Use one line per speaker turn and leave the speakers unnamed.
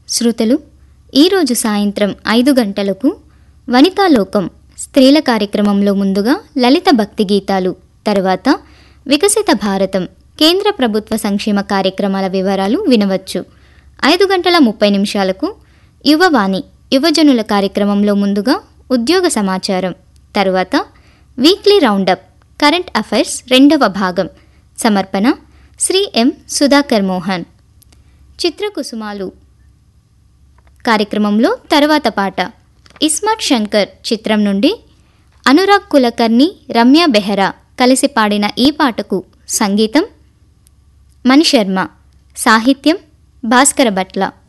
శ్రోతలు ఈరోజు సాయంత్రం ఐదు గంటలకు వనితాలోకం స్త్రీల కార్యక్రమంలో ముందుగా లలిత భక్తి గీతాలు తర్వాత వికసిత భారతం కేంద్ర ప్రభుత్వ సంక్షేమ కార్యక్రమాల వివరాలు వినవచ్చు ఐదు గంటల ముప్పై నిమిషాలకు యువవాణి యువజనుల కార్యక్రమంలో ముందుగా ఉద్యోగ సమాచారం తరువాత వీక్లీ రౌండప్ కరెంట్ అఫైర్స్ రెండవ భాగం సమర్పణ శ్రీ ఎం సుధాకర్ మోహన్ చిత్రకుసుమాలు కార్యక్రమంలో తర్వాత పాట ఇస్మార్ట్ శంకర్ చిత్రం నుండి అనురాగ్ కులకర్ణి రమ్య బెహ్రా కలిసి పాడిన ఈ పాటకు సంగీతం మణిశర్మ సాహిత్యం భాస్కర భట్ల